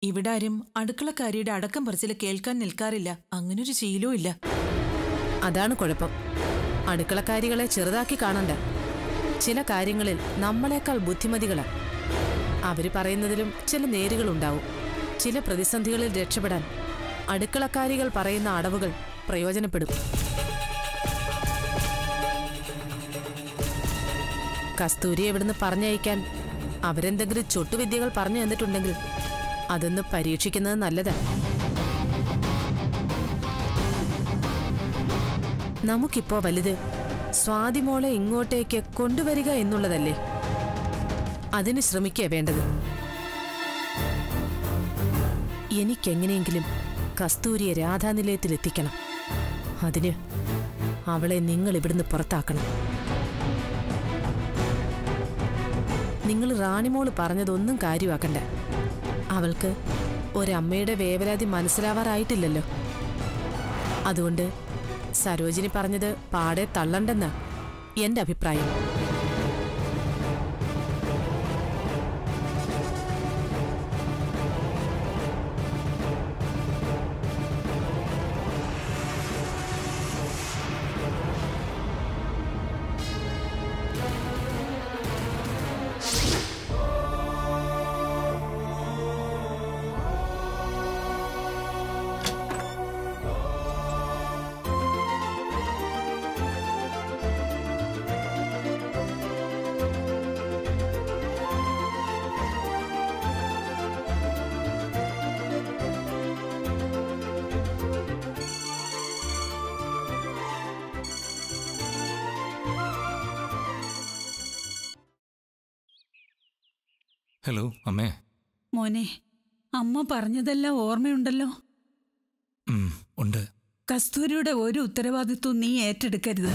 ഇവിടെ ആരും അടുക്കളക്കാരിയുടെ അടക്കം പറിച്ചിൽ കേൾക്കാൻ നിൽക്കാറില്ല അങ്ങനൊരു ശീലവും ഇല്ല അതാണ് കുഴപ്പം അടുക്കളക്കാരികളെ ചെറുതാക്കി കാണണ്ട ചില കാര്യങ്ങളിൽ നമ്മളെക്കാൾ ബുദ്ധിമതികളാ അവര് പറയുന്നതിലും ചില നേരുകളുണ്ടാവും ചില പ്രതിസന്ധികളിൽ രക്ഷപ്പെടാൻ അടുക്കളക്കാരികൾ പറയുന്ന അടവുകൾ പ്രയോജനപ്പെടും കസ്തൂരി എവിടുന്ന് പറഞ്ഞയക്കാൻ അവരെന്തെങ്കിലും ചൊട്ടുവിദ്യകൾ പറഞ്ഞു തന്നിട്ടുണ്ടെങ്കിൽ അതൊന്ന് പരീക്ഷിക്കുന്നത് നല്ലതാ നമുക്കിപ്പോ വലുത് സ്വാതിമോളെ ഇങ്ങോട്ടേക്ക് കൊണ്ടുവരിക എന്നുള്ളതല്ലേ അതിന് ശ്രമിക്കുക വേണ്ടത് എനിക്കെങ്ങനെയെങ്കിലും കസ്തൂരിയെ രാധാനിലയത്തിൽ എത്തിക്കണം അതിന് അവളെ നിങ്ങൾ ഇവിടുന്ന് പുറത്താക്കണം നിങ്ങൾ റാണിമോള് പറഞ്ഞതൊന്നും കാര്യമാക്കണ്ട അവൾക്ക് ഒരമ്മയുടെ വേവലാതി മനസ്സിലാവാറായിട്ടില്ലല്ലോ അതുകൊണ്ട് സരോജിനി പറഞ്ഞത് പാടെ തള്ളണ്ടെന്ന എന്റെ അഭിപ്രായം ഹലോ അമ്മേ മോനെ അമ്മ പറഞ്ഞതെല്ലാം ഓർമ്മയുണ്ടല്ലോ ഉം, ഉണ്ട് കസ്തൂരിയുടെ ഒരു ഉത്തരവാദിത്വം നീ ഏറ്റെടുക്കരുത്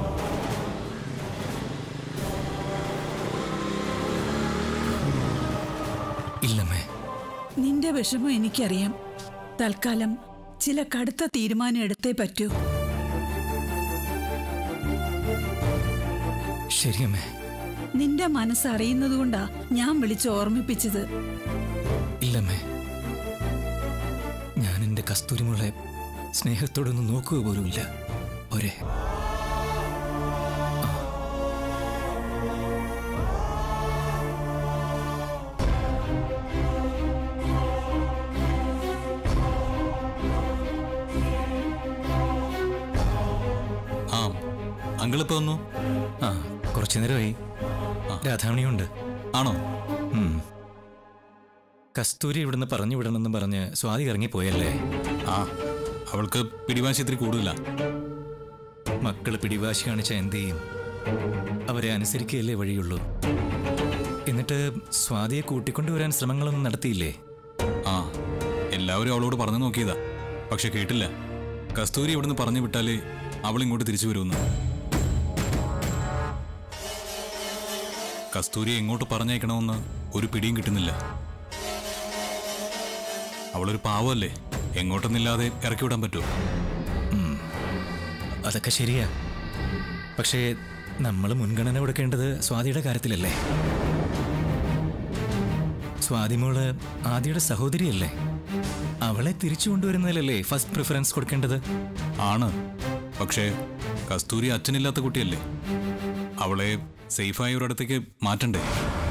ഇല്ലമ്മേ നിന്റെ വിഷമം എനിക്കറിയാം തൽക്കാലം ചില കടുത്ത തീരുമാനം എടുത്തേ പറ്റൂ ശരിയമ്മേ നിന്റെ മനസ്സറിയുന്നതുകൊണ്ടാ ഞാൻ വിളിച്ച് ഓർമ്മിപ്പിച്ചത് ഇല്ലമ്മേ ഞാൻ എൻ്റെ കസ്തൂരിമുളെ സ്നേഹത്തോടൊന്ന് നോക്കുക പോലുമില്ല ഒരേ ആ അങ്കിളിപ്പോ വന്നു ആ കുറച്ചു നേരമായി രാധാമണിയുണ്ട് ആണോ ഉം. കസ്തൂരി ഇവിടുന്ന് പറഞ്ഞു വിടണമെന്ന് പറഞ്ഞ് സ്വാതി ഇറങ്ങിപ്പോയല്ലേ ആ അവൾക്ക് പിടിവാശി ഇത്തിരി കൂടുതലാ മക്കള് പിടിവാശി കാണിച്ച എന്ത് ചെയ്യും അവരെ അനുസരിക്കുകയല്ലേ വഴിയുള്ളൂ എന്നിട്ട് സ്വാതിയെ കൂട്ടിക്കൊണ്ടുവരാൻ ശ്രമങ്ങളൊന്നും നടത്തിയില്ലേ ആ എല്ലാവരും അവളോട് പറഞ്ഞു നോക്കിയതാ പക്ഷെ കേട്ടില്ല കസ്തൂരി ഇവിടുന്ന് പറഞ്ഞു വിട്ടാലേ അവൾ ഇങ്ങോട്ട് തിരിച്ചു വരുമെന്ന് കസ്തൂരി എങ്ങോട്ട് പറഞ്ഞയക്കണമെന്ന് ഒരു പിടിയും കിട്ടുന്നില്ല അവളൊരു പാവമല്ലേ എങ്ങോട്ടൊന്നില്ലാതെ ഇറക്കി വിടാൻ പറ്റുമോ അതൊക്കെ ശരിയാ പക്ഷേ നമ്മൾ മുൻഗണന കൊടുക്കേണ്ടത് സ്വാതിയുടെ കാര്യത്തിലല്ലേ സ്വാതി മോള് ആദിയുടെ സഹോദരിയല്ലേ അവളെ തിരിച്ചു കൊണ്ടുവരുന്നതിലല്ലേ ഫസ്റ്റ് പ്രിഫറൻസ് കൊടുക്കേണ്ടത് ആണ് പക്ഷേ കസ്തൂരി അച്ഛനില്ലാത്ത കുട്ടിയല്ലേ അവളെ സേഫായ ഒരിടത്തേക്ക് മാറ്റണ്ടേ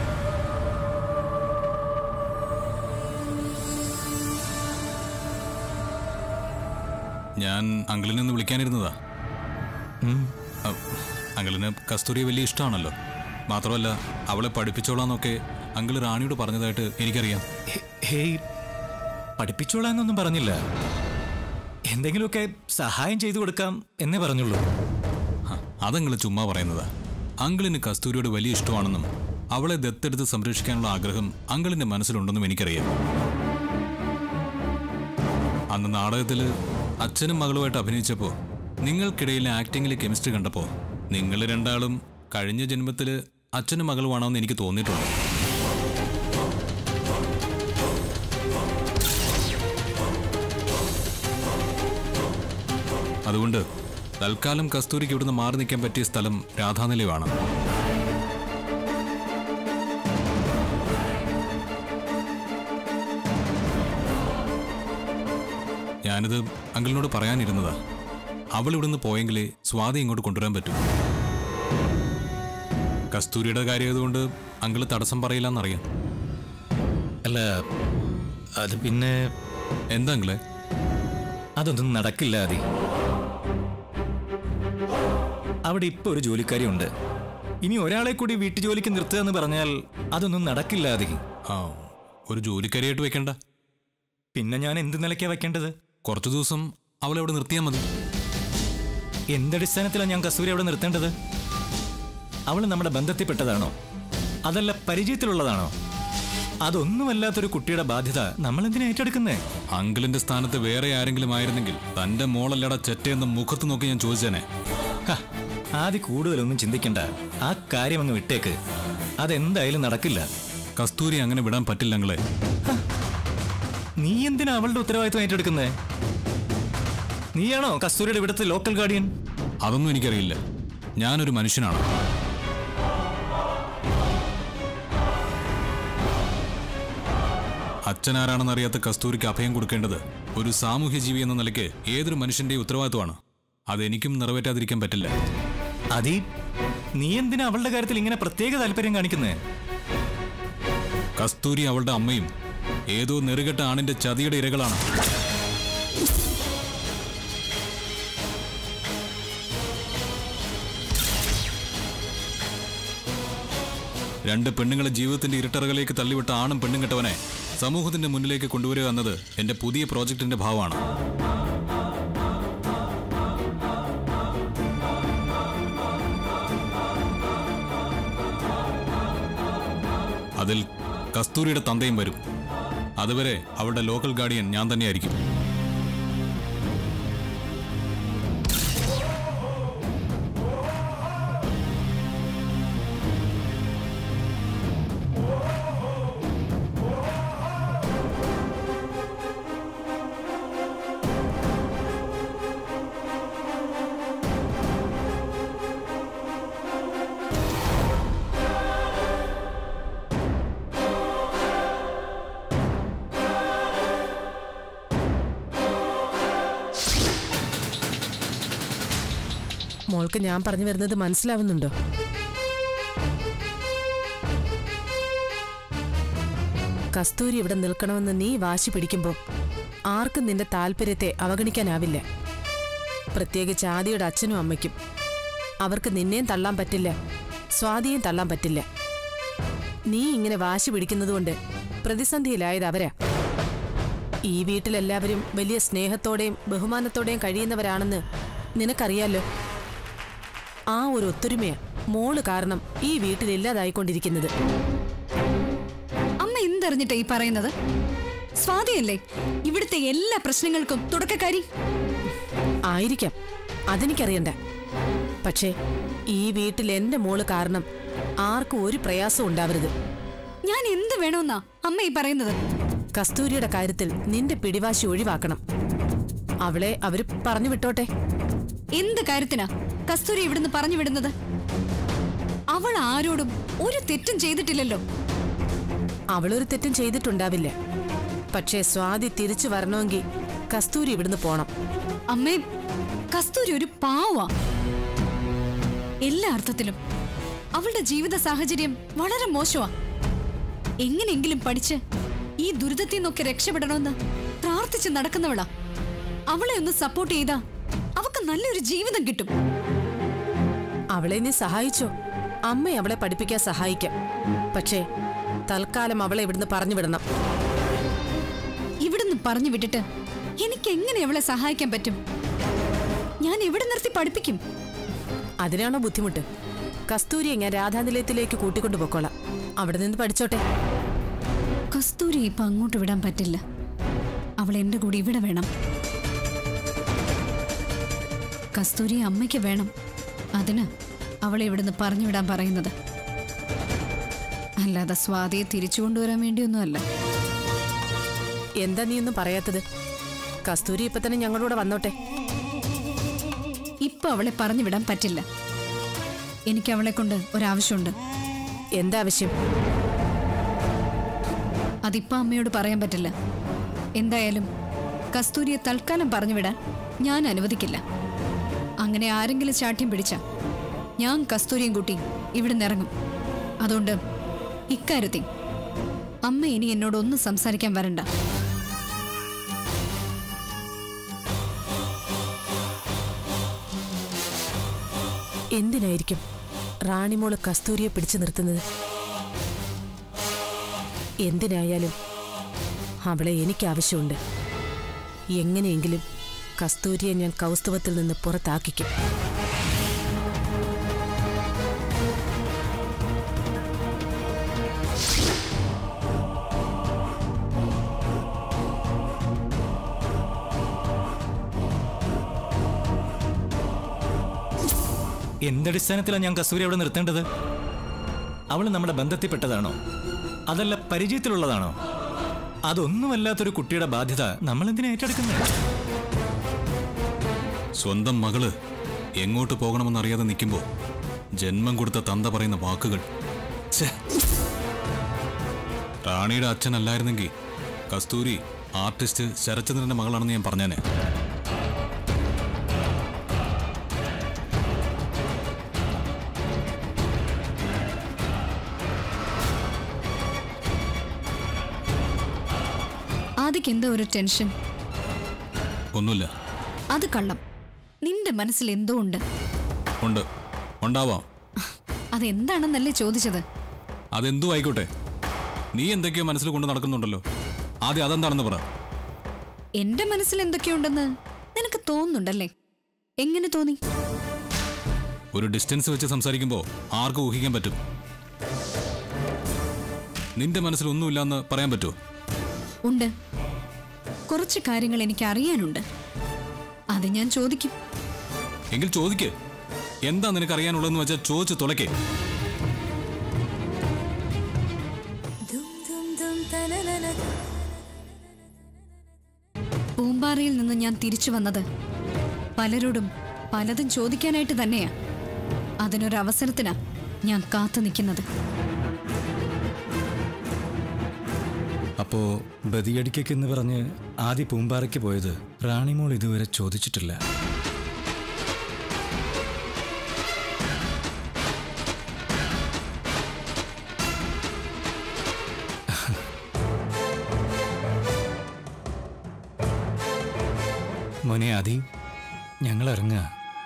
ഞാൻ അങ്കിളിനെ ഒന്ന് വിളിക്കാനിരുന്നതാ ഉം. അ, അങ്കിളിന് കസ്തൂരിയെ വലിയ ഇഷ്ടമാണല്ലോ മാത്രമല്ല അവളെ പഠിപ്പിച്ചോളാന്നൊക്കെ അങ്കിൾ റാണിയോട് പറഞ്ഞതായിട്ട് എനിക്കറിയാം ഹേ- ഹേയ് പഠിപ്പിച്ചോളാന്നൊന്നും പറഞ്ഞില്ല എന്തെങ്കിലുമൊക്കെ സഹായം ചെയ്തു കൊടുക്കാം എന്നേ പറഞ്ഞുള്ളൂ ഹ, അതങ്കിൾ ചുമ്മാ പറയുന്നതാ അങ്കിളിന് കസ്തൂരിയോട് വലിയ ഇഷ്ടമാണെന്നും അവളെ ദത്തെടുത്ത് സംരക്ഷിക്കാനുള്ള ആഗ്രഹം അങ്കിളിന്റെ മനസ്സിലുണ്ടെന്നും എനിക്കറിയാം അന്ന് നാടകത്തിൽ അച്ഛനും മകളുമായിട്ട് അഭിനയിച്ചപ്പോൾ നിങ്ങൾക്കിടയിലെ ആക്ടിങ്ങിലെ കെമിസ്ട്രി കണ്ടപ്പോൾ നിങ്ങൾ രണ്ടാളും കഴിഞ്ഞ ജന്മത്തിൽ അച്ഛനും മകളുമാണോ എന്ന് എനിക്ക് തോന്നിയിട്ടുണ്ട് അതുകൊണ്ട് തൽക്കാലം കസ്തൂരിക്ക് ഇവിടുന്ന് മാറി നിൽക്കാൻ പറ്റിയ സ്ഥലം രാധാനിലയമാണ് ഞാനിത് അങ്കിളിനോട് പറയാനിരുന്നതാ അവൾ ഇവിടുന്ന് പോയെങ്കിലേ സ്വാതി ഇങ്ങോട്ട് കൊണ്ടുവരാൻ പറ്റൂ കസ്തൂരിയുടെ കാര്യമായതുകൊണ്ട് അങ്കിള് തടസ്സം പറയില്ലെന്നറിയാം അല്ല അത് പിന്നെ എന്താ അങ്കിളെ അതൊന്നും നടക്കില്ല ആദി അവിടെ ഇപ്പൊ ഒരു ജോലിക്കാരി ഉണ്ട് ഇനി ഒരാളെ കൂടി വീട്ടു ജോലിക്ക് നിർത്തുക എന്ന് പറഞ്ഞാൽ അതൊന്നും നടക്കില്ല ആദി ആ ഒരു ജോലിക്കാരിയായിട്ട് വെക്കണ്ട പിന്നെ ഞാൻ എന്ത് നിലയ്ക്കാ വെക്കേണ്ടത് കുറച്ചു ദിവസം അവളെ അവിടെ നിർത്തിയാൽ മതി എന്തടിസ്ഥാനത്തിലാണ് ഞാൻ കസ്തൂരി അവിടെ നിർത്തേണ്ടത് അവൾ നമ്മുടെ ബന്ധത്തിൽപ്പെട്ടതാണോ അതല്ല പരിചയത്തിലുള്ളതാണോ അതൊന്നുമല്ലാത്തൊരു കുട്ടിയുടെ ബാധ്യത നമ്മൾ എന്തിനാ ഏറ്റെടുക്കുന്നേ അങ്കിളിന്റെ സ്ഥാനത്ത് വേറെ ആരെങ്കിലും ആയിരുന്നെങ്കിൽ തന്റെ മോളല്ലട ചെറ്റയെന്ന് മുഖത്ത് നോക്കി ഞാൻ ചോദിച്ചേനെ ഹ, ആദ്യ കൂടുതലൊന്നും ചിന്തിക്കണ്ട ആ കാര്യം അങ്ങ് വിട്ടേക്ക് അതെന്തായാലും നടക്കില്ല കസ്തൂരി അങ്ങനെ വിടാൻ പറ്റില്ല അങ്ങളെ നീ എന്തിനാ അവളുടെ ഉത്തരവാദിത്വം ഏറ്റെടുക്കുന്നേ നീയാണോ കസ്തൂരിയുടെ ഇവിടുത്തെ ലോക്കൽ ഗാർഡിയൻ അതൊന്നും എനിക്കറിയില്ല ഞാനൊരു മനുഷ്യനാണ് അച്ഛനാരാണെന്ന് അറിയാത്ത കസ്തൂരിക്ക് അഭയം കൊടുക്കേണ്ടത് ഒരു സാമൂഹ്യ ജീവി എന്ന നിലയ്ക്ക് ഏതൊരു മനുഷ്യന്റെയും ഉത്തരവാദിത്വമാണ് അതെനിക്കും നിറവേറ്റാതിരിക്കാൻ പറ്റില്ല അതി നീ എന്തിനാ അവളുടെ കാര്യത്തിൽ ഇങ്ങനെ പ്രത്യേക താല്പര്യം കാണിക്കുന്നേ കസ്തൂരി അവളുടെ അമ്മയും ഏതോ നെറുകെട്ട ആണിന്റെ ചതിയുടെ ഇരകളാണ് രണ്ട് പെണ്ണുങ്ങളെ ജീവിതത്തിന്റെ ഇരുട്ടറകളിലേക്ക് തള്ളിവിട്ട ആണും പെണ്ണും കെട്ടവനെ സമൂഹത്തിന്റെ മുന്നിലേക്ക് കൊണ്ടുവരിക എന്നത് എന്റെ പുതിയ പ്രോജക്റ്റിന്റെ ഭാവമാണ് അതിൽ കസ്തൂരിയുടെ തന്തയും വരും അതുവരെ അവളുടെ ലോക്കൽ ഗാർഡിയൻ ഞാൻ തന്നെയായിരിക്കും മോൾക്ക് ഞാൻ പറഞ്ഞു വരുന്നത് മനസ്സിലാവുന്നുണ്ടോ കസ്തൂരി ഇവിടെ നിൽക്കണമെന്ന് നീ വാശി പിടിക്കുമ്പോൾ ആർക്കും നിന്റെ താല്പര്യത്തെ അവഗണിക്കാനാവില്ല പ്രത്യേകിച്ച് ആദിയുടെ അച്ഛനും അമ്മയ്ക്കും അവർക്ക് നിന്നെയും തള്ളാൻ പറ്റില്ല സ്വാതിയും തള്ളാൻ പറ്റില്ല നീ ഇങ്ങനെ വാശി പിടിക്കുന്നതുകൊണ്ട് പ്രതിസന്ധിയിലായത് അവരാ ഈ വീട്ടിലെല്ലാവരും വലിയ സ്നേഹത്തോടെയും ബഹുമാനത്തോടെയും കഴിയുന്നവരാണെന്ന് നിനക്കറിയാലോ ആ ഒരു ഒത്തൊരുമയാ മോള് കാരണം ഈ വീട്ടിൽ ഇല്ലാതായിക്കൊണ്ടിരിക്കുന്നത് അമ്മ എന്തറിഞ്ഞിട്ടാ ഈ പറയുന്നത് സ്വാതിയല്ലേ ഇവിടുത്തെ എല്ലാ പ്രശ്നങ്ങൾക്കും തുടക്കക്കാരി ആയിരിക്കാം അതെനിക്കറിയണ്ട പക്ഷേ ഈ വീട്ടിൽ എന്റെ മോള് കാരണം ആർക്കും ഒരു പ്രയാസം ഉണ്ടാവരുത് ഞാൻ എന്ത് വേണമെന്നാ അമ്മ ഈ പറയുന്നത് കസ്തൂരിയുടെ കാര്യത്തിൽ നിന്റെ പിടിവാശി ഒഴിവാക്കണം അവളെ അവര് പറഞ്ഞു വിട്ടോട്ടെ എന്ത് കാര്യത്തിനാ കസ്തൂരി ഇവിടുന്ന് പറഞ്ഞു വിടുന്നത് അവൾ ആരോടും ഒരു തെറ്റും ചെയ്തിട്ടില്ലല്ലോ അവളൊരു തെറ്റും ചെയ്തിട്ടുണ്ടാവില്ല പക്ഷേ സ്വാതി തിരിച്ചു വരണമെങ്കിൽ കസ്തൂരി ഇവിടുന്ന് പോണം അമ്മേ കസ്തൂരി ഒരു പാവാ എല്ലാ അർത്ഥത്തിലും അവളുടെ ജീവിത സാഹചര്യം വളരെ മോശമാ എങ്ങനെയെങ്കിലും പഠിച്ച് ഈ ദുരിതത്തിൽ നിന്നൊക്കെ രക്ഷപ്പെടണമെന്ന് പ്രാർത്ഥിച്ച് നടക്കുന്നവളാ അവളെ ഒന്ന് സപ്പോർട്ട് ചെയ്താ അവക്ക് നല്ലൊരു ജീവിതം കിട്ടും അവളെ നീ സഹായിച്ചോ അമ്മ അവളെ പഠിപ്പിക്കാൻ സഹായിക്കാം പക്ഷേ തൽക്കാലം അവളെ ഇവിടുന്ന് പറഞ്ഞു വിടണം ഇവിടുന്ന് പറഞ്ഞു വിട്ടിട്ട് എനിക്ക് എങ്ങനെ അവളെ സഹായിക്കാൻ പറ്റും ഞാൻ എവിടെ നിർത്തി പഠിപ്പിക്കും അതിനാണോ ബുദ്ധിമുട്ട് കസ്തൂരിയെ ഞാൻ രാധാനിലയത്തിലേക്ക് കൂട്ടിക്കൊണ്ടു പൊക്കോളാം അവിടെ നിന്ന് പഠിച്ചോട്ടെ കസ്തൂരി ഇപ്പൊ അങ്ങോട്ട് വിടാൻ പറ്റില്ല അവൾ എന്റെ കൂടെ ഇവിടെ വേണം കസ്തൂരി അമ്മയ്ക്ക് വേണം അതിന് അവളെ ഇവിടുന്ന് പറഞ്ഞു വിടാൻ പറയുന്നത് അല്ലാതെ സ്വാതിയെ തിരിച്ചു കൊണ്ടുവരാൻ വേണ്ടിയൊന്നുമല്ല എന്താ നീ ഒന്നും പറയാത്തത് കസ്തൂരി ഇപ്പൊ തന്നെ ഞങ്ങളുടെ വന്നോട്ടെ ഇപ്പൊ അവളെ പറഞ്ഞു വിടാൻ പറ്റില്ല എനിക്ക് അവളെ കൊണ്ട് ഒരാവശ്യമുണ്ട് എന്താവശ്യം അതിപ്പോ അമ്മയോട് പറയാൻ പറ്റില്ല എന്തായാലും കസ്തൂരിയെ തൽക്കാലം പറഞ്ഞുവിടാൻ ഞാൻ അനുവദിക്കില്ല അങ്ങനെ ആരെങ്കിലും ശാഠ്യം പിടിച്ച ഞാൻ കസ്തൂരിയും കൂട്ടി ഇവിടെ നിറങ്ങും അതുകൊണ്ട് ഇക്കാര്യത്തിൽ അമ്മ ഇനി എന്നോടൊന്നും സംസാരിക്കാൻ വരണ്ട എന്തിനായിരിക്കും റാണിമോള് കസ്തൂരിയെ പിടിച്ചു നിർത്തുന്നത് എന്തിനായാലും അവളെ എനിക്ക് ആവശ്യമുണ്ട് എങ്ങനെയെങ്കിലും കസ്തൂരിയെ ഞാൻ കൗസ്തുവത്തിൽ നിന്ന് പുറത്താക്കിക്കും എന്തടിസ്ഥാനത്തിലാണ് ഞാൻ കസ്തൂരി അവിടെ നിർത്തേണ്ടത് അവൾ നമ്മുടെ ബന്ധത്തിൽപ്പെട്ടതാണോ അതല്ല പരിചയത്തിലുള്ളതാണോ അതൊന്നുമല്ലാത്തൊരു കുട്ടിയുടെ ബാധ്യത നമ്മൾ എന്തിനാ ഏറ്റെടുക്കുന്നത് സ്വന്തം മകള് എങ്ങോട്ട് പോകണമെന്നറിയാതെ നിൽക്കുമ്പോൾ ജന്മം കൊടുത്ത തന്ത പറയുന്ന വാക്കുകൾ ഛെ. റാണിയുടെ അച്ഛനല്ലായിരുന്നെങ്കിൽ കസ്തൂരി ആർട്ടിസ്റ്റ് ശരചന്ദ്രന്റെ മകളാണെന്ന് ഞാൻ പറഞ്ഞേനെ ആദ്യക്ക് എന്താ ഒരു ടെൻഷൻ ഒന്നുമില്ല അത് കള്ളം നിന്റെ മനസ്സിൽ എന്തോ ഉണ്ട് ഉണ്ട് ഉണ്ടാവാം അതെന്താണെന്നല്ലേ ചോദിച്ചത് അതെന്തു ആയിക്കോട്ടെ നീ എന്തൊക്കെയോ മനസ്സിൽ കൊണ്ട് നടക്കുന്നുണ്ടല്ലോ ആദ്യം അതെന്താണെന്ന് പറ എന്റെ മനസ്സിൽ എന്തൊക്കെയുണ്ടെന്ന് നിനക്ക് തോന്നുന്നുണ്ടല്ലേ എങ്ങനെ തോന്നി ഒരു ഡിസ്റ്റൻസ് വെച്ച് സംസാരിക്കുമ്പോൾ ആർക്കും ഊഹിക്കാൻ പറ്റും നിന്റെ മനസ്സിൽ ഒന്നുമില്ലെന്ന് പറയാൻ പറ്റുമോ ഉണ്ട് കുറച്ച് കാര്യങ്ങൾ എനിക്ക് അറിയാനുണ്ട് അത് ഞാൻ ചോദിക്കും എങ്കിൽ ചോദിക്ക് എന്താ നിനക്ക് അറിയാനുള്ളതെന്ന് വെച്ചാൽ ചോദിച്ച് തുളയ്ക്കേ പൂമ്പാറയിൽ നിന്ന് ഞാൻ തിരിച്ചു വന്നത് പലരോടും പലതും ചോദിക്കാനായിട്ട് തന്നെയാ അതിനൊരു അവസരത്തിനാ ഞാൻ കാത്തു നിൽക്കുന്നത് അപ്പോ ബദിയടിക്കെന്ന് പറഞ്ഞ് ആദ്യ പൂമ്പാറയ്ക്ക് പോയത് റാണിമോൾ ഇതുവരെ ചോദിച്ചിട്ടില്ല മോനെ ആദി ഞങ്ങൾ ഇറങ്ങുക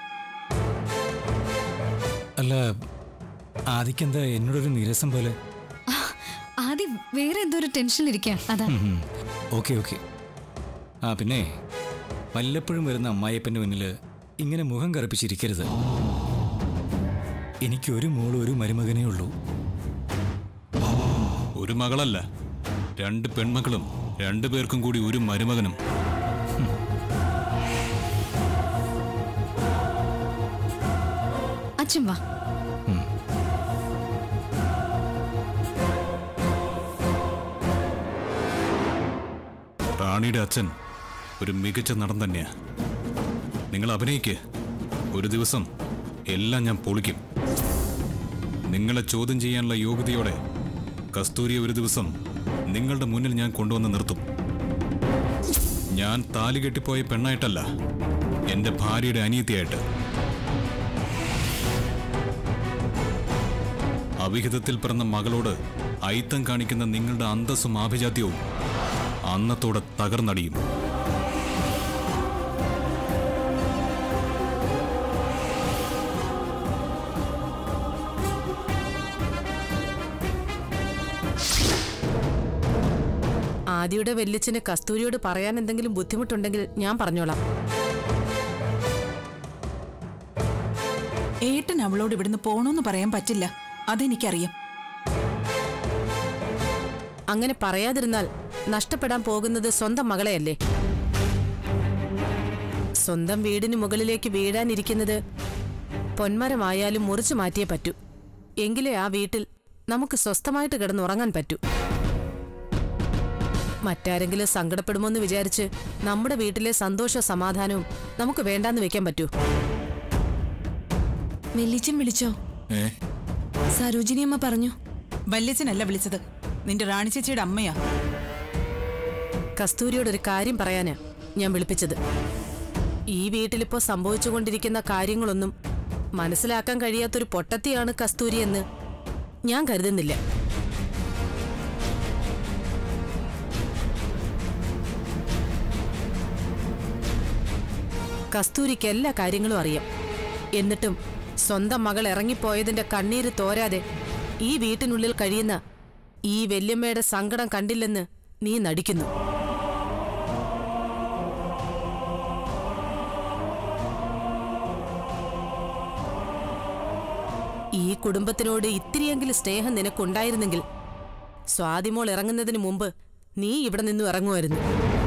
അല്ല ആദിക്കെന്താ എന്നോടൊരു നീരസം പോലെ ആ, ആദ്യം വേറെ എന്തോ ഒരു ടെൻഷനിലിരിക്കാം അതാ ഓക്കെ ഓക്കെ ആ പിന്നെ വല്ലപ്പോഴും വരുന്ന അമ്മായിയപ്പൻ്റെ മുന്നിൽ ഇങ്ങനെ മുഖം കറുപ്പിച്ചിരിക്കരുത് എനിക്കൊരു മോളും ഒരു മരുമകനേ ഉള്ളൂ ഒരു മകളല്ല രണ്ട് പെൺമക്കളും രണ്ടു പേർക്കും കൂടി ഒരു മരുമകനും അച്ഛൻ വാ റാണിയുടെ അച്ഛൻ ഒരു മികച്ച നടൻ തന്നെയാ നിങ്ങൾ അഭിനയിക്ക് ഒരു ദിവസം എല്ലാം ഞാൻ പൊളിക്കും നിങ്ങളെ ചോദ്യം ചെയ്യാനുള്ള യോഗ്യതയോടെ കസ്തൂരിയെ ഒരു ദിവസം നിങ്ങളുടെ മുന്നിൽ ഞാൻ കൊണ്ടുവന്ന് നിർത്തും ഞാൻ താലി കെട്ടിപ്പോയ പെണ്ണായിട്ടല്ല എന്റെ ഭാര്യയുടെ അനിയത്തിയായിട്ട് അവിഹിതത്തിൽ പിറന്ന മകളോട് ഐത്തം കാണിക്കുന്ന നിങ്ങളുടെ അന്തസ്സും ആഭിജാത്യവും അന്നത്തോടെ തകർന്നടിയും ആദിയുടെ വെല്ലിച്ചിന് കസ്തൂരിയോട് പറയാൻ എന്തെങ്കിലും ബുദ്ധിമുട്ടുണ്ടെങ്കിൽ ഞാൻ പറഞ്ഞോളാം ഏട്ടൻ അവളോട് ഇവിടുന്ന് പോണോന്ന് പറയാൻ പറ്റില്ല അതെനിക്കറിയാം അങ്ങനെ പറയാതിരുന്നാൽ നഷ്ടപ്പെടാൻ പോകുന്നത് സ്വന്തം മകളെയല്ലേ സ്വന്തം വീടിന് മുകളിലേക്ക് വീഴാനിരിക്കുന്നത് പൊന്മരമായാലും മുറിച്ചു മാറ്റിയേ പറ്റൂ എങ്കിലേ ആ വീട്ടിൽ നമുക്ക് സ്വസ്ഥമായിട്ട് കിടന്നുറങ്ങാൻ പറ്റൂ മറ്റാരെങ്കിലും സങ്കടപ്പെടുമോന്ന് വിചാരിച്ച് നമ്മുടെ വീട്ടിലെ സന്തോഷ സമാധാനവും നമുക്ക് വേണ്ടാന്ന് വെക്കാൻ പറ്റൂ വെല്ലിച്ചൻ വിളിച്ചോ ഏ സരോജിനി അമ്മ പറഞ്ഞു വല്യച്ഛനല്ല വിളിച്ചത് നിന്റെ റാണി ചേച്ചിയുടെ അമ്മയാ കസ്തൂരിയോടൊരു കാര്യം പറയാനാ ഞാൻ വിളിപ്പിച്ചത് ഈ വീട്ടിലിപ്പോ സംഭവിച്ചുകൊണ്ടിരിക്കുന്ന കാര്യങ്ങളൊന്നും മനസ്സിലാക്കാൻ കഴിയാത്തൊരു പൊട്ടത്തിയാണ് കസ്തൂരി എന്ന് ഞാൻ കരുതുന്നില്ല കസ്തൂരിക്ക് എല്ലാ കാര്യങ്ങളും അറിയാം എന്നിട്ടും സ്വന്തം മകൾ ഇറങ്ങിപ്പോയതിന്റെ കണ്ണീര് തോരാതെ ഈ വീട്ടിനുള്ളിൽ കഴിയുന്ന ഈ വല്യമ്മയുടെ സങ്കടം കണ്ടില്ലെന്ന് നീ നടിക്കുന്നു ഈ കുടുംബത്തിനോട് ഇത്തിരിയെങ്കിലും സ്നേഹം നിനക്കുണ്ടായിരുന്നെങ്കിൽ സ്വാതിമോൾ ഇറങ്ങുന്നതിന് മുമ്പ് നീ ഇവിടെ നിന്നും ഇറങ്ങുമായിരുന്നു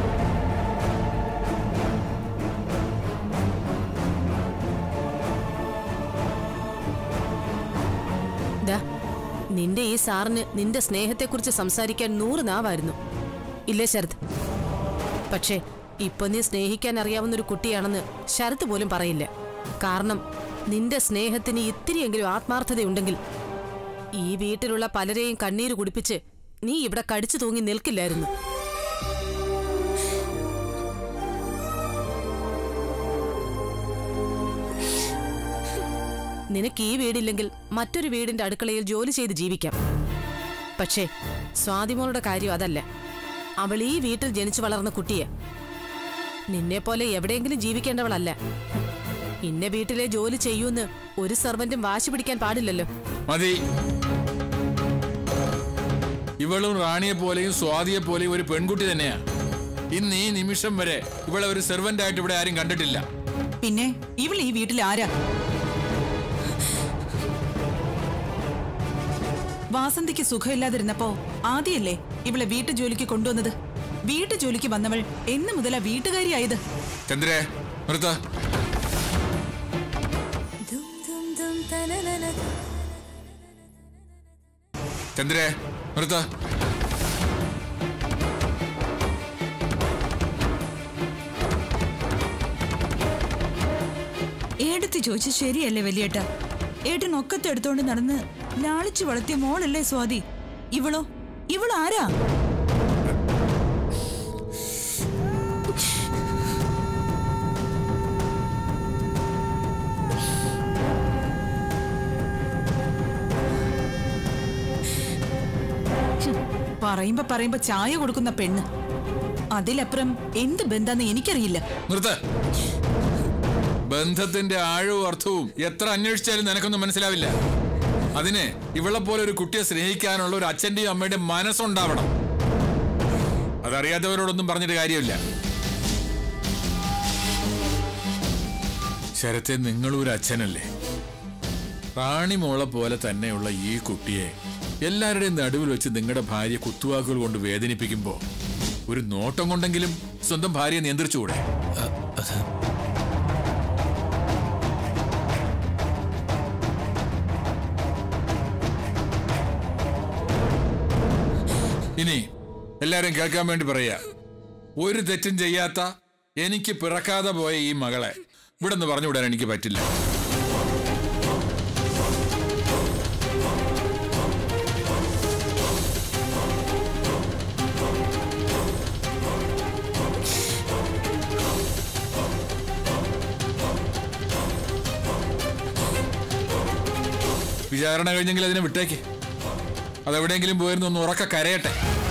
ദാ, നിന്റെ ഈ സാറിന് നിന്റെ സ്നേഹത്തെക്കുറിച്ച് സംസാരിക്കാൻ നൂറ് നാവായിരുന്നു ഇല്ലേ ശരത് പക്ഷേ ഇപ്പൊ നീ സ്നേഹിക്കാൻ അറിയാവുന്ന ഒരു കുട്ടിയാണെന്ന് ശരത് പോലും പറയില്ല കാരണം നിന്റെ സ്നേഹത്തിന് ഇത്തിരിയെങ്കിലും ആത്മാർത്ഥതയുണ്ടെങ്കിൽ ഈ വീട്ടിലുള്ള പലരെയും കണ്ണീര് കുടിപ്പിച്ച് നീ ഇവിടെ കടിച്ചു തൂങ്ങി നിൽക്കില്ലായിരുന്നു നിനക്ക് ഈ വീടില്ലെങ്കിൽ മറ്റൊരു വീടിന്റെ അടുക്കളയിൽ ജോലി ചെയ്ത് ജീവിക്കാം പക്ഷേ സ്വാതിമോളുടെ കാര്യം അതല്ല അവൾ ഈ വീട്ടിൽ ജനിച്ചു വളർന്ന കുട്ടിയെ നിന്നെ പോലെ എവിടെയെങ്കിലും ജീവിക്കേണ്ടവളല്ല ഇന്ന വീട്ടിലെ ജോലി ചെയ്യൂന്ന് ഒരു സെർവന്റും വാശി പിടിക്കാൻ പാടില്ലല്ലോ മതി ഇവളും റാണിയെ പോലെയും സ്വാതിയെ പോലെയും ഒരു പെൺകുട്ടി തന്നെയാ ഇന്ന് ഈ നിമിഷം വരെ ഇവളെ ഒരു സെർവന്റ് ആയിട്ട് ഇവിടെ ആരും കണ്ടിട്ടില്ല പിന്നെ ഇവൾ ഈ വീട്ടിൽ ആരാ വാസന്തിക്ക് സുഖമില്ലാതിരുന്നപ്പോ ആദ്യല്ലേ ഇവളെ വീട്ടു ജോലിക്ക് കൊണ്ടുവന്നത് വീട്ടു ജോലിക്ക് വന്നവൾ എന്ന് മുതലാ വീട്ടുകാരിയായത് ചന്ദ്രേ നിർത്ത ചന്ദ്രേ നിർത്ത ഏടത്തി ചോദിച്ച ശരിയല്ലേ വലിയേട്ട ഏട്ടൻ ഒക്കത്തെ എടുത്തോണ്ട് നടന്ന് ലാളിച്ചു വളർത്തിയ മോളല്ലേ സ്വാതി ഇവളോ ഇവളാരാ പറയുമ്പോ പറയുമ്പോ ചായ കൊടുക്കുന്ന പെണ്ണ് അതിലപ്പുറം എന്ത് ബന്ധാന്ന് എനിക്കറിയില്ല നിർത്ത ബന്ധത്തിന്റെ ആഴവും അർത്ഥവും എത്ര അന്വേഷിച്ചാലും നിനക്കൊന്നും മനസ്സിലാവില്ല അതിന് ഇവളെ പോലെ ഒരു കുട്ടിയെ സ്നേഹിക്കാനുള്ള ഒരു അച്ഛന്റെയും അമ്മയുടെയും മനസ്സുണ്ടാവണം അതറിയാത്തവരോടൊന്നും പറഞ്ഞിട്ട് കാര്യമില്ല ശരത്തെ നിങ്ങളൊരു അച്ഛനല്ലേ റാണി മോളെ പോലെ തന്നെയുള്ള ഈ കുട്ടിയെ എല്ലാവരുടെയും നടുവിൽ വെച്ച് നിങ്ങളുടെ ഭാര്യ കുത്തുവാക്കുകൾ കൊണ്ട് വേദനിപ്പിക്കുമ്പോ ഒരു നോട്ടം കൊണ്ടെങ്കിലും സ്വന്തം ഭാര്യയെ നിയന്ത്രിച്ചുകൂടെ ഇനി എല്ലാരും കേൾക്കാൻ വേണ്ടി പറയാ ഒരു തെറ്റും ചെയ്യാത്ത എനിക്ക് പിറക്കാതെ പോയ ഈ മകളെ ഇവിടെ നിന്ന് പറഞ്ഞുവിടാൻ എനിക്ക് പറ്റില്ല വിചാരണ കഴിഞ്ഞെങ്കിൽ അതിനെ വിട്ടേക്ക് അതെവിടെയെങ്കിലും പോയിരുന്നു ഒന്ന് ഉറക്ക കരയട്ടെ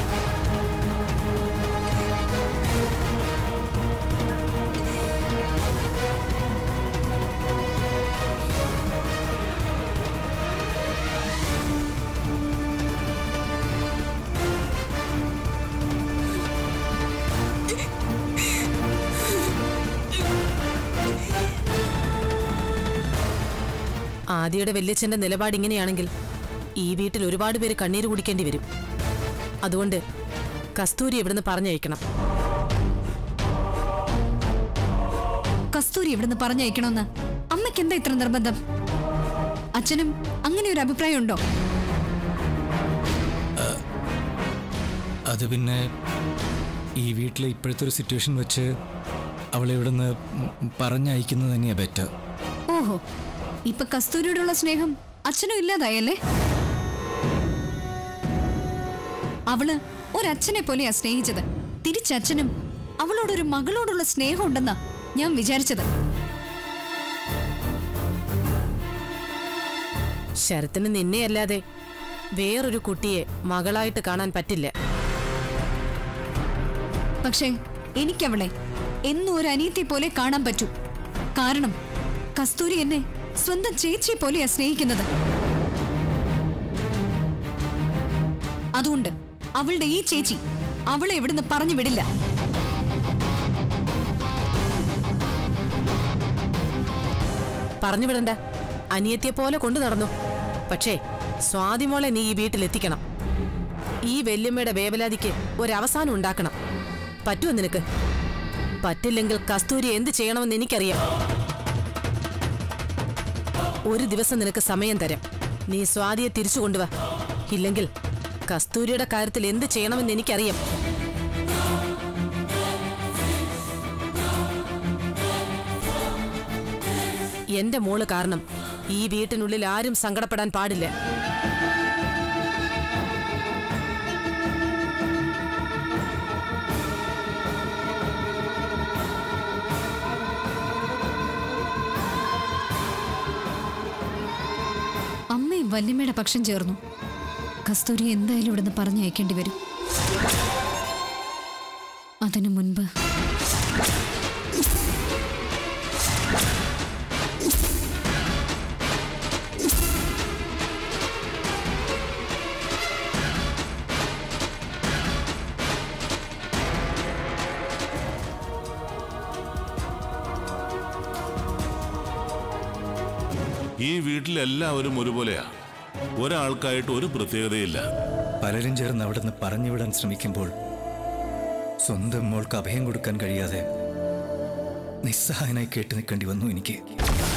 ആദിയുടെ വല്യച്ഛന്റെ നിലപാട് ഇങ്ങനെയാണെങ്കിൽ ഈ വീട്ടിൽ ഒരുപാട് പേര് കണ്ണീര് കുടിക്കേണ്ടി വരും അതുകൊണ്ട് കസ്തൂരി ഇവിടുന്ന് പറഞ്ഞയക്കണം കസ്തൂരി ഇവിടുന്ന് പറഞ്ഞയക്കണമെന്ന് അമ്മയ്ക്ക് എന്താ ഇത്ര നിർബന്ധം അച്ഛനും അങ്ങനെ ഒരു അഭിപ്രായം ഉണ്ടോ അത് പിന്നെ ഈ വീട്ടിലെ ഇപ്പോഴത്തെ ഒരു സിറ്റുവേഷൻ വെച്ച് അവളെ ഇവിടുന്ന് പറഞ്ഞയക്കുന്നത് തന്നെയാ ബെറ്റർ ഓഹോ ഇപ്പൊ കസ്തൂരിയോടുള്ള സ്നേഹം അച്ഛനും ഇല്ലാതായല്ലേ അവള് ഒരച്ഛനെ പോലെയാ സ്നേഹിച്ചത് തിരിച്ചച്ഛനും അവളോടൊരു മകളോടുള്ള സ്നേഹം ഉണ്ടെന്നാ ഞാൻ വിചാരിച്ചത് ശരത്തിന് നിന്നെയല്ലാതെ വേറൊരു കുട്ടിയെ മകളായിട്ട് കാണാൻ പറ്റില്ല പക്ഷേ എനിക്കവളെ എന്നും ഒരു അനിയത്തെ പോലെ കാണാൻ പറ്റൂ കാരണം കസ്തൂരി എന്നെ സ്വന്തം ചേച്ചിയെ പോലെയാ സ്നേഹിക്കുന്നത് അതുകൊണ്ട് അവളുടെ ഈ ചേച്ചി അവളെ ഇവിടുന്ന് പറഞ്ഞു വിടില്ല പറഞ്ഞു വിടണ്ട അനിയത്തിയെ പോലെ കൊണ്ടു നടന്നു പക്ഷേ സ്വാതിമോളെ നീ ഈ വീട്ടിലെത്തിക്കണം ഈ വല്യമ്മയുടെ വേവലാതിക്ക് ഒരവസാനം ഉണ്ടാക്കണം പറ്റുമോ നിനക്ക് പറ്റില്ലെങ്കിൽ കസ്തൂരി എന്ത് ചെയ്യണമെന്ന് എനിക്കറിയാം ഒരു ദിവസം നിനക്ക് സമയം തരാം നീ സ്വാതിയെ തിരിച്ചു കൊണ്ടുവാ ഇല്ലെങ്കിൽ കസ്തൂരിയുടെ കാര്യത്തിൽ എന്ത് ചെയ്യണമെന്ന് എനിക്കറിയാം എന്റെ മോള് കാരണം ഈ വീട്ടിനുള്ളിൽ ആരും സങ്കടപ്പെടാൻ പാടില്ല അമ്മയും വല്യമ്മയുടെ പക്ഷം ചേർന്നു കസ്തൂരി എന്തായാലും ഇവിടുന്ന് പറഞ്ഞയക്കേണ്ടി വരും അതിനു മുൻപ് ഈ വീട്ടിലെല്ലാവരും ഒരുപോലെയാ ഒരാൾക്കായിട്ട് ഒരു പ്രത്യേകതയില്ല പലരും ചേർന്ന് അവിടുന്ന് പറഞ്ഞുവിടാൻ ശ്രമിക്കുമ്പോൾ സ്വന്തം മോൾക്ക് അഭയം കൊടുക്കാൻ കഴിയാതെ നിസ്സഹായനായി കേട്ടു നിൽക്കേണ്ടി വന്നു എനിക്ക്